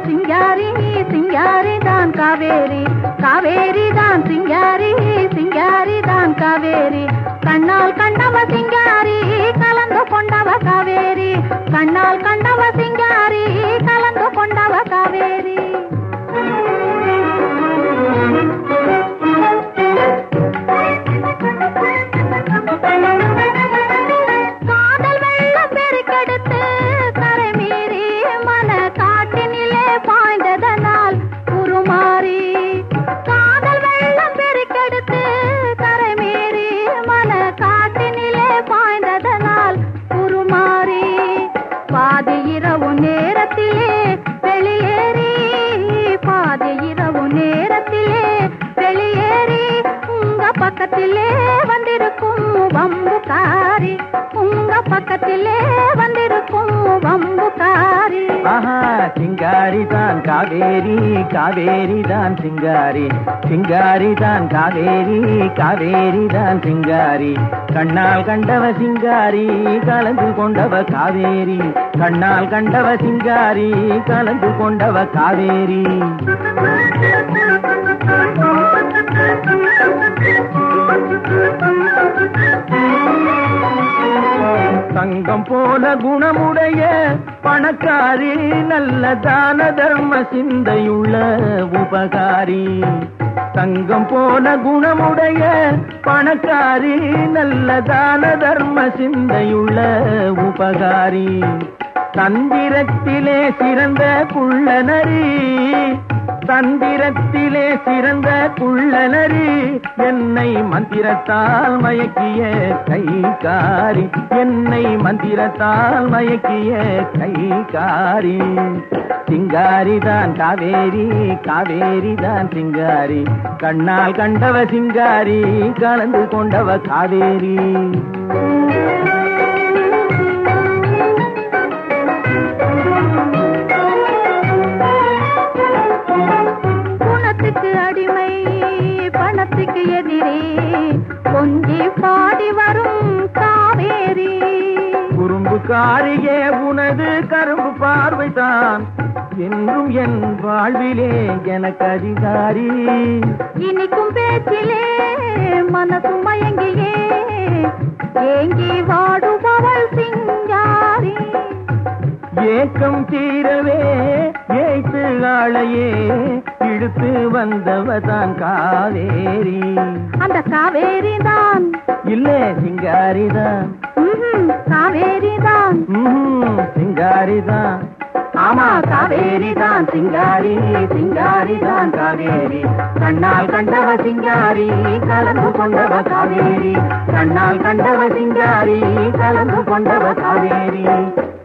சிங்காரி சிங்காரி தான் காவேரி காவேரி தான் சிங்காரி சிங்காரி தான் காவேரி கண்ணால் கண்டவ சிங்காரி கலந்து கொண்டவ காவேரி கண்ணால் கண்டவ சிங்காரி கலந்து கொண்டவ காவேரி காதல் வெள்ளம் பெருக்கெடுத்து கரை மீறி மன காட்டினிலே பாய்ந்ததனால் உருமாறி காதல் வெள்ளம் பெருக்கெடுத்து கரை மீறி மன காட்டினிலே பாய்ந்ததனால் உருமாறி பாதி இரவு நேரத்திலே வெளியேறி பாதி இரவு நேரத்திலே வெளியேறி உங்க பக்கத்திலே வந்திருக்கும் வம்புக்காரி உங்க பக்கத்திலே வந்திருக்கும் வம்புக்காரி ஆஹா சிங்காரி தான் காவேரி காவேரி தான் சிங்காரி சிங்காரி தான் காவேரி காவேரி தான் சிங்காரி கண்ணால் கண்டவ சிங்காரி கலந்து கொண்டவ காவேரி கண்ணால் கண்டவ சிங்காரி கலந்து கொண்டவ காவேரி தங்கம் போல குணமுடைய பணக்காரி நல்ல தான தர்ம சிந்தையுள்ள உபகாரி தங்கம் போல குணமுடைய பணக்காரி நல்ல தான தர்ம சிந்தையுள்ள உபகாரி தந்திரத்திலே சிறந்த குள்ளநரி தந்திரத்திலே சிறந்த குள்ளநரி என்னை மந்திரத்தால் மயக்கிய கைகாரி என்னை மந்திரத்தால் மயக்கிய கைகாரி சிங்காரிதான் காவேரி காவேரிதான் சிங்காரி கண்ணால் கண்டவ சிங்காரி கலந்து கொண்டவ காவேரி குணத்துக்கு அடிமை பணத்துக்கு எதிரே கொஞ்சி பாடி வரும் காவேரி குறும்பு காரியே உனது கரும்பு பார்வைதான் என்றும் என் வாழ்விலே எனக்கு அதிகாரி இனிக்கும் பேச்சிலே மனசு மயங்கியே ஏங்கி வாடுபவள் சிங்காரி ஏக்கம் தீரவே ஏய்த்து ஆளையே இழுத்து வந்தவதான் காவேரி அந்த காவேரி தான் இல்லே சிங்காரிதான் காவேரி தான் ம்ஹும், சிங்காரிதான் ஆமா காவேரிதான் சிங்காரி சிங்காரிதான் காவேரி கண்ணால் கண்டவ சிங்காரி கலந்து கொண்டவ காவேரி கண்ணால் கண்டவ சிங்காரி கலந்து கொண்டவ காவேரி